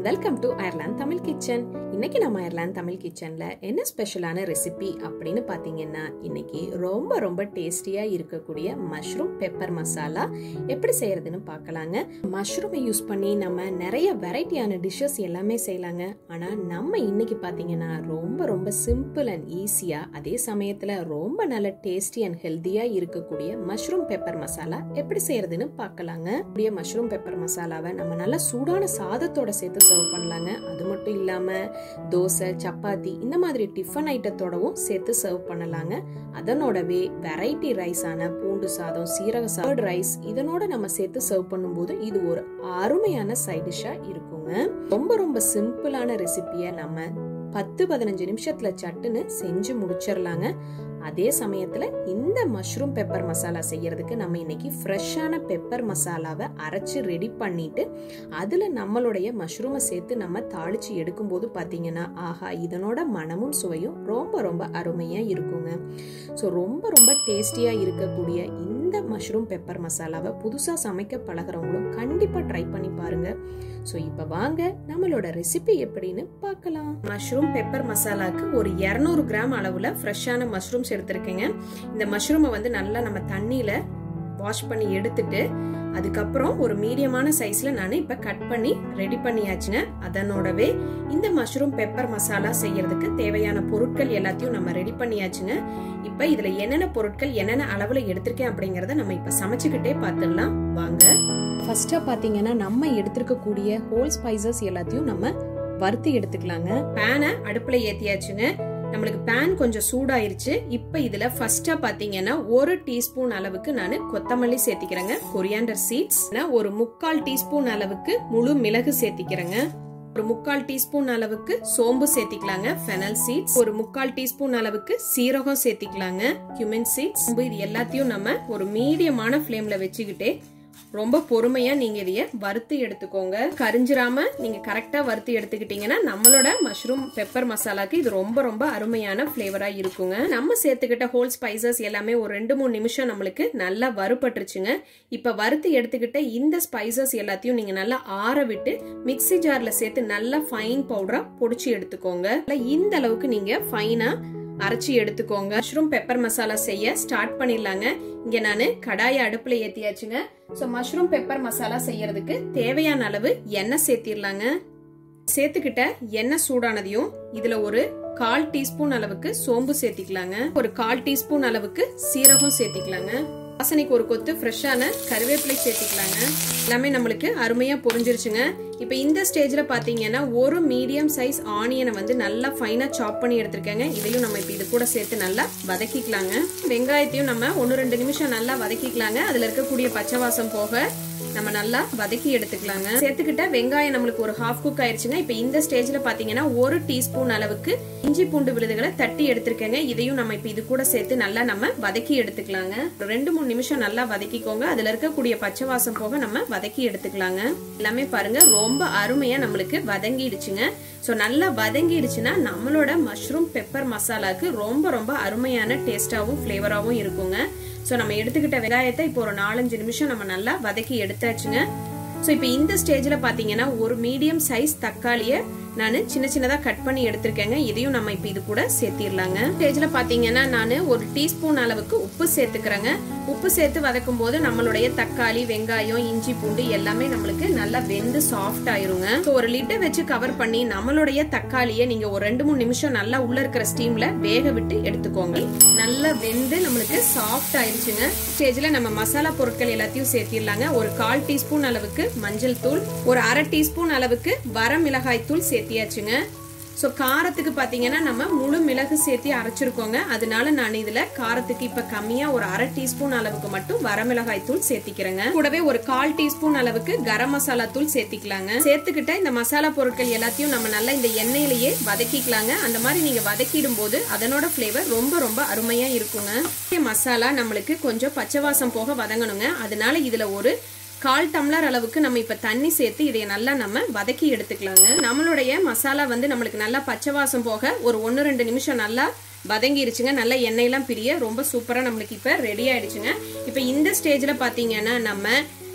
welcome to Ireland Tamil kitchen இன்னைக்கு நம்ம Ireland Tamil கிச்சன்ல என்ன ஸ்பெஷலான ரெசிபி அப்படின்னு பாத்தீங்கன்னா இன்னைக்கு ரொம்ப ரொம்ப டேஸ்டியா இருக்கக்கூடிய மஷ்ரூம் பெப்பர் மசாலா எப்படி செய்யறதுன்னு பார்க்கலாங்க மஷ்ரூமை யூஸ் பண்ணி நம்ம நிறைய வெரைட்டியான டிஷ்ஷஸ் எல்லாமே செய்யலாங்க ஆனா நம்ம இன்னைக்கு பாத்தீங்கன்னா ரொம்ப ரொம்ப சிம்பிள் அண்ட் ஈஸியா அதே சமயத்துல ரொம்ப நல்ல டேஸ்டி அண்ட் ஹெல்த்தியா இருக்கக்கூடிய மஷ்ரூம் பெப்பர் மசாலா எப்படி செய்யறதுன்னு பார்க்கலாங்க அப்படியே மஷ்ரூம் பெப்பர் மசாலாவை நம்ம நல்லா சூடான சாதத்தோட சேர்த்து சர்வ் பண்ணலாங்க அது மட்டும் இல்லாம தோசை சப்பாத்தி இந்த மாதிரி டிஃபன் ஐட்டத்தோடவும் சேர்த்து சர்வ் பண்ணலாங்க அதனோடவே வெரைட்டி ரைஸான பூண்டு சாதம் சீரக சாதம் ரைஸ் இதனோட நம்ம சேர்த்து சர்வ் பண்ணும்போது இது ஒரு அருமையான சைட் டிஷ்ஷா இருக்குங்க ரொம்ப ரொம்ப சிம்பிளான ரெசிபியை நம்ம பத்து பதினஞ்சு நிமிஷத்துல சட்டுன்னு செஞ்சு முடிச்சிடலாங்க அதே சமயத்துல இந்த மஷ்ரூம் பெப்பர் மசாலா செய்யறதுக்கு நம்ம இன்னைக்கு ஃப்ரெஷ்ஷான பெப்பர் மசாலாவை அரைச்சு ரெடி பண்ணிட்டு அதுல நம்மளுடைய மஷ்ரூமை சேர்த்து நம்ம தாளிச்சு எடுக்கும்போது பாத்தீங்கன்னா ஆஹா இதனோட மனமும் சுவையும் ரொம்ப ரொம்ப அருமையா இருக்குங்க ஸோ ரொம்ப ரொம்ப டேஸ்டியா இருக்கக்கூடிய இந்த மஷ்ரூம் பெப்பர் மசாலாவை புதுசா சமைக்க பழகிறவங்களும் கண்டிப்பா ட்ரை பண்ணி பாருங்க ஸோ இப்போ வாங்க நம்மளோட ரெசிபி எப்படின்னு பார்க்கலாம் மஷ்ரூம் பெப்பர் மசாலாக்கு ஒரு இரநூறு கிராம் அளவுல ஃப்ரெஷ்ஷான மஷ்ரூம்ஸ் எடுத்திருக்கேங்க இந்த மஷ்ரூமை வந்து நல்லா நம்ம தண்ணியில வாஷ் பண்ணி எடுத்துட்டு அதுக்கப்புறம் ஒரு மீடியமான சைஸ்ல நான் இப்ப கட் பண்ணி ரெடி பண்ணியாச்சுங்க அதனோடவே இந்த மஷ்ரூம் பெப்பர் மசாலா செய்யறதுக்கு தேவையான பொருட்கள் எல்லாத்தையும் நம்ம ரெடி பண்ணியாச்சுங்க இப்ப இதுல என்னென்ன பொருட்கள் என்னென்ன அளவுல எடுத்திருக்கேன் அப்படிங்கறத நம்ம இப்ப சமைச்சுக்கிட்டே பார்த்துடலாம் வாங்க ஃபர்ஸ்டா பாத்தீங்கன்னா நம்ம எடுத்திருக்கக்கூடிய ஹோல் ஸ்பைசஸ் எல்லாத்தையும் நம்ம வறுத்து எடுத்துக்கலாங்க பேனை அடுப்புல ஏத்தியாச்சுங்க நம்மளுக்கு பேன் கொஞ்சம் சூடாயிருச்சு இப்ப இதுல ஃபர்ஸ்டா பாத்தீங்கன்னா ஒரு டீஸ்பூன் அளவுக்கு நான் கொத்தமல்லி சேர்த்திக்கிறேங்க கொரியாண்டர் சீட்ஸ் ஒரு முக்கால் டீஸ்பூன் அளவுக்கு முழு மிளகு சேர்த்திக்கிறேங்க ஒரு முக்கால் டீஸ்பூன் அளவுக்கு சோம்பு சேர்த்திக்கலாங்க ஃபெனல் சீட்ஸ் ஒரு முக்கால் டீஸ்பூன் அளவுக்கு சீரகம் சேர்த்திக்கலாங்க கியூமின் சீட்ஸ் இது எல்லாத்தையும் நம்ம ஒரு மீடியமான ஃப்ளேம்ல வச்சுக்கிட்டே ரொம்ப பொறுமையா நீங்க இதைய வறுத்து எடுத்துக்கோங்க கரிஞ்சிராம நீங்க கரெக்டா வறுத்து எடுத்துக்கிட்டீங்கன்னா நம்மளோட மஷ்ரூம் பெப்பர் மசாலாக்கு இது ரொம்ப ரொம்ப அருமையான பிளேவரா இருக்குங்க நம்ம சேர்த்துக்கிட்ட ஹோல் ஸ்பைசஸ் எல்லாமே ஒரு ரெண்டு மூணு நிமிஷம் நம்மளுக்கு நல்லா வறுபட்டுருச்சுங்க இப்ப வறுத்து எடுத்துக்கிட்ட இந்த ஸ்பைசஸ் எல்லாத்தையும் நீங்க நல்லா ஆற விட்டு மிக்சி ஜார்ல சேர்த்து நல்லா ஃபைன் பவுடரா பொடிச்சு எடுத்துக்கோங்க இந்த அளவுக்கு நீங்க ஃபைனா அரைச்சி எடுத்துக்கோங்க மஷ்ரூம் பெப்பர் மசாலா செய்ய ஸ்டார்ட் பண்ணிடலாங்க இங்க நான் கடாயை அடுப்புல ஏத்தியாச்சுங்க ஸோ மஷ்ரூம் பெப்பர் மசாலா செய்யறதுக்கு தேவையான அளவு எண்ணெய் சேர்த்திடலாங்க சேர்த்துக்கிட்ட எண்ணெய் சூடானதையும் இதுல ஒரு கால் டீஸ்பூன் அளவுக்கு சோம்பு சேர்த்திக்கலாங்க ஒரு கால் டீஸ்பூன் அளவுக்கு சீரகம் சேர்த்திக்கலாங்க வாசனைக்கு ஒரு கொத்து ஃப்ரெஷ்ஷான கருவேப்பிலை சேர்த்திக்கலாங்க எல்லாமே நம்மளுக்கு அருமையா பொரிஞ்சிருச்சுங்க இப்போ இந்த ஸ்டேஜ்ல பாத்தீங்கன்னா ஒரு மீடியம் சைஸ் ஆனியனை வந்து நல்லா ஃபைனா சாப் பண்ணி எடுத்திருக்கேங்க இதையும் நம்ம இப்போ இது கூட சேர்த்து நல்லா வதக்கிக்கலாங்க வெங்காயத்தையும் நம்ம ஒன்று ரெண்டு நிமிஷம் நல்லா வதக்கிக்கலாங்க அதுல இருக்கக்கூடிய பச்சை வாசம் போக நம்ம நல்லா வதக்கி எடுத்துக்கலாங்க சேர்த்துக்கிட்ட வெங்காயம் நம்மளுக்கு ஒரு ஹாஃப் குக் ஆயிருச்சுங்க இப்போ இந்த ஸ்டேஜ்ல பாத்தீங்கன்னா ஒரு டீஸ்பூன் அளவுக்கு இஞ்சி பூண்டு விழுதுகளை தட்டி எடுத்திருக்கேங்க இதையும் நம்ம இப்போ இது கூட சேர்த்து நல்லா நம்ம வதக்கி எடுத்துக்கலாங்க ரெண்டு மூணு நிமிஷம் நல்லா வதக்கிக்கோங்க அதுல இருக்கக்கூடிய பச்சை வாசம் போக நம்ம வதக்கி எடுத்துக்கலாங்க எல்லாமே பாருங்க ரொம்ப அருமையா நம்மளுக்கு வதங்கிடுச்சுங்க ஸோ நல்லா வதங்கிடுச்சுன்னா நம்மளோட மஷ்ரூம் பெப்பர் மசாலாக்கு ரொம்ப ரொம்ப அருமையான டேஸ்டாவும் ஃப்ளேவராகவும் இருக்குங்க ஸோ நம்ம எடுத்துக்கிட்ட வெங்காயத்தை இப்போ ஒரு நாலஞ்சு நிமிஷம் நம்ம நல்லா வதக்கி எடுத்தாச்சுங்க ஸோ இப்போ இந்த ஸ்டேஜில் பார்த்தீங்கன்னா ஒரு மீடியம் சைஸ் தக்காளியை நான் சின்ன சின்னதாக கட் பண்ணி எடுத்திருக்கேங்க இதையும் நம்ம இப்போ இது கூட சேர்த்திடலாங்க ஸ்டேஜில் பார்த்தீங்கன்னா நான் ஒரு டீஸ்பூன் அளவுக்கு உப்பு சேர்த்துக்கிறேங்க உப்பு சேர்த்து வதக்கும் போது நம்மளுடைய தக்காளி வெங்காயம் இஞ்சி பூண்டு எல்லாமே நம்மளுக்கு நல்லா வெந்து சாஃப்ட் ஆயிருங்க ஸோ ஒரு லிட்டை வச்சு கவர் பண்ணி நம்மளுடைய தக்காளியை நீங்க ஒரு ரெண்டு மூணு நிமிஷம் நல்லா உள்ள இருக்கிற ஸ்டீம்ல வேக விட்டு எடுத்துக்கோங்க நல்லா வெந்து நம்மளுக்கு சாஃப்ட் ஆயிருச்சுங்க ஸ்டேஜ்ல நம்ம மசாலா பொருட்கள் எல்லாத்தையும் சேர்த்திடலாங்க ஒரு கால் டீஸ்பூன் அளவுக்கு மஞ்சள் தூள் ஒரு அரை டீஸ்பூன் அளவுக்கு வர மிளகாய் தூள் சேர்த்தியாச்சுங்க ஸோ காரத்துக்கு பார்த்தீங்கன்னா நம்ம முழு மிளகு சேர்த்து அரைச்சிருக்கோங்க அதனால நான் இதில் காரத்துக்கு இப்போ கம்மியாக ஒரு அரை டீஸ்பூன் அளவுக்கு மட்டும் வரமிளகாய் தூள் சேர்த்திக்கிறேங்க கூடவே ஒரு கால் டீஸ்பூன் அளவுக்கு கரம் மசாலா தூள் சேர்த்திக்கலாங்க சேர்த்துக்கிட்ட இந்த மசாலா பொருட்கள் எல்லாத்தையும் நம்ம நல்லா இந்த எண்ணெயிலேயே வதக்கிக்கலாங்க அந்த மாதிரி நீங்கள் வதக்கிடும் போது அதனோட ஃப்ளேவர் ரொம்ப ரொம்ப அருமையாக இருக்குங்க மசாலா நம்மளுக்கு கொஞ்சம் பச்சை வாசம் போக வதங்கணுங்க அதனால இதில் ஒரு கால் டம்ளர் அளவுக்கு நம்ம இப்போ தண்ணி சேர்த்து இதை நல்லா நம்ம வதக்கி எடுத்துக்கலாங்க நம்மளுடைய மசாலா வந்து நம்மளுக்கு நல்லா பச்சை வாசம் போக ஒரு ஒன்று ரெண்டு நிமிஷம் நல்லா வதங்கிருச்சுங்க நல்லா எண்ணெயெல்லாம் பிரிய ரொம்ப சூப்பராக நம்மளுக்கு இப்போ ரெடி ஆயிடுச்சுங்க இப்போ இந்த ஸ்டேஜில் பார்த்தீங்கன்னா நம்ம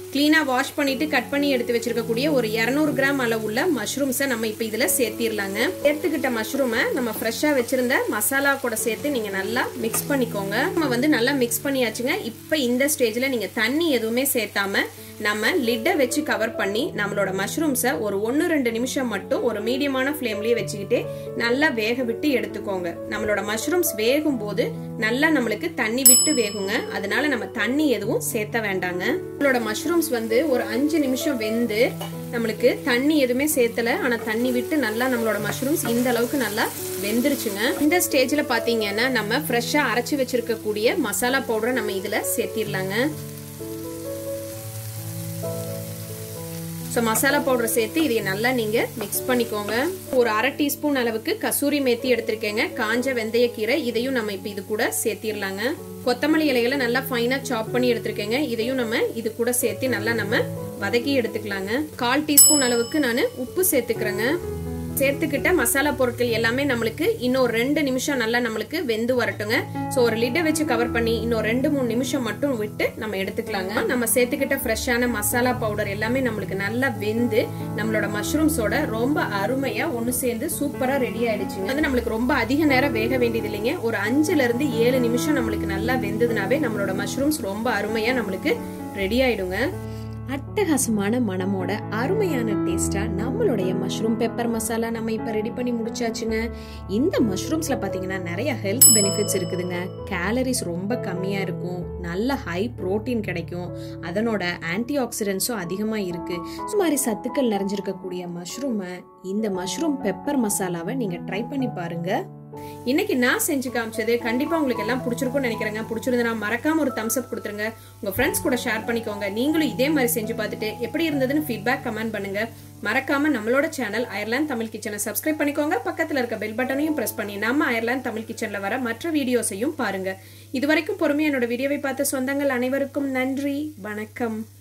க்ளீனாக வாஷ் பண்ணிட்டு கட் பண்ணி எடுத்து வச்சிருக்கக்கூடிய ஒரு இரநூறு கிராம் அளவுள்ள மஷ்ரூம்ஸை நம்ம இப்போ இதில் சேர்த்திடலாங்க சேர்த்துக்கிட்ட மஷ்ரூமை நம்ம ஃப்ரெஷ்ஷாக வச்சிருந்த மசாலா கூட சேர்த்து நீங்கள் நல்லா மிக்ஸ் பண்ணிக்கோங்க நம்ம வந்து நல்லா மிக்ஸ் பண்ணியாச்சுங்க இப்போ இந்த ஸ்டேஜில் நீங்கள் தண்ணி எதுவுமே சேர்த்தாம நம்ம லிட்டை வச்சு கவர் பண்ணி நம்மளோட மஷ்ரூம்ஸை ஒரு ஒன்று ரெண்டு நிமிஷம் மட்டும் ஒரு மீடியமான ஃப்ளேம்லேயே வச்சுக்கிட்டே நல்லா வேக விட்டு எடுத்துக்கோங்க நம்மளோட மஷ்ரூம்ஸ் வேகும் போது நல்லா நம்மளுக்கு தண்ணி விட்டு வேகுங்க அதனால நம்ம தண்ணி எதுவும் சேர்த்த வேண்டாங்க நம்மளோட மஷ்ரூம்ஸ் வந்து ஒரு அஞ்சு நிமிஷம் வெந்து நம்மளுக்கு தண்ணி எதுவுமே சேர்த்தல ஆனா தண்ணி விட்டு நல்லா நம்மளோட மஷ்ரூம்ஸ் இந்த அளவுக்கு நல்லா வெந்துருச்சுங்க இந்த ஸ்டேஜ்ல பாத்தீங்கன்னா நம்ம ஃப்ரெஷ்ஷா அரைச்சு வச்சிருக்கக்கூடிய மசாலா பவுடரை நம்ம இதுல சேர்த்திடலாங்க ஸோ மசாலா பவுடர் சேர்த்து இதை நல்லா நீங்கள் மிக்ஸ் பண்ணிக்கோங்க ஒரு அரை டீஸ்பூன் அளவுக்கு கசூரி மேத்தி எடுத்திருக்கேங்க காஞ்ச வெந்தயக்கீரை இதையும் நம்ம இப்போ இது கூட சேர்த்திடலாங்க கொத்தமல்லி இலைகளை நல்லா ஃபைனாக சாப் பண்ணி எடுத்திருக்கேங்க இதையும் நம்ம இது கூட சேர்த்து நல்லா நம்ம வதக்கி எடுத்துக்கலாங்க கால் டீஸ்பூன் அளவுக்கு நான் உப்பு சேர்த்துக்கிறேங்க சேர்த்துக்கிட்ட மசாலா பொருட்கள் எல்லாமே நம்மளுக்கு இன்னும் ரெண்டு நிமிஷம் நல்லா நம்மளுக்கு வெந்து வரட்டுங்க ஸோ ஒரு லிட்டை வச்சு கவர் பண்ணி இன்னும் ரெண்டு மூணு நிமிஷம் மட்டும் விட்டு நம்ம எடுத்துக்கலாங்க நம்ம சேர்த்துக்கிட்ட ஃப்ரெஷ்ஷான மசாலா பவுடர் எல்லாமே நம்மளுக்கு நல்லா வெந்து நம்மளோட மஷ்ரூம்ஸோட ரொம்ப அருமையா ஒன்று சேர்ந்து சூப்பரா ரெடி ஆயிடுச்சுங்க அது நம்மளுக்கு ரொம்ப அதிக நேரம் வேக வேண்டியது இல்லைங்க ஒரு அஞ்சுல இருந்து ஏழு நிமிஷம் நம்மளுக்கு நல்லா வெந்ததுனாவே நம்மளோட மஷ்ரூம்ஸ் ரொம்ப அருமையா நம்மளுக்கு ரெடி ஆயிடுங்க அட்டகாசமான மனமோட அருமையான டேஸ்டா நம்மளுடைய மஷ்ரூம் பெப்பர் மசாலா நம்ம இப்போ ரெடி பண்ணி முடிச்சாச்சுங்க இந்த மஷ்ரூம்ஸ்ல பாத்தீங்கன்னா நிறைய ஹெல்த் பெனிஃபிட்ஸ் இருக்குதுங்க கேலரிஸ் ரொம்ப கம்மியா இருக்கும் நல்ல ஹை புரோட்டீன் கிடைக்கும் அதனோட ஆன்டி ஆக்சிடென்ட்ஸும் அதிகமா இருக்கு சுமாரி சத்துக்கள் நிறைஞ்சிருக்கக்கூடிய மஷ்ரூமை இந்த மஷ்ரூம் பெப்பர் மசாலாவை நீங்க ட்ரை பண்ணி பாருங்க இன்னைக்கு நான் செஞ்சு காமிச்சது கண்டிப்பா உங்களுக்கு எல்லாம் பிடிச்சிருக்கும்னு நினைக்கிறேங்க பிடிச்சிருந்தா மறக்காம ஒரு தம்ஸ் அப் கொடுத்துருங்க உங்க ஃப்ரெண்ட்ஸ் கூட ஷேர் பண்ணிக்கோங்க நீங்களும் இதே மாதிரி செஞ்சு பார்த்துட்டு எப்படி இருந்ததுன்னு ஃபீட்பேக் கமெண்ட் பண்ணுங்க மறக்காம நம்மளோட சேனல் அயர்லாந்து தமிழ் கிச்சனை சப்ஸ்கிரைப் பண்ணிக்கோங்க பக்கத்துல இருக்க பெல் பட்டனையும் பிரஸ் பண்ணி நம்ம அயர்லாந்து தமிழ் கிச்சன்ல வர மற்ற வீடியோஸையும் பாருங்க இது வரைக்கும் பொறுமையா என்னோட வீடியோவை பார்த்த சொந்தங்கள் அனைவருக்கும் நன்றி வணக்கம்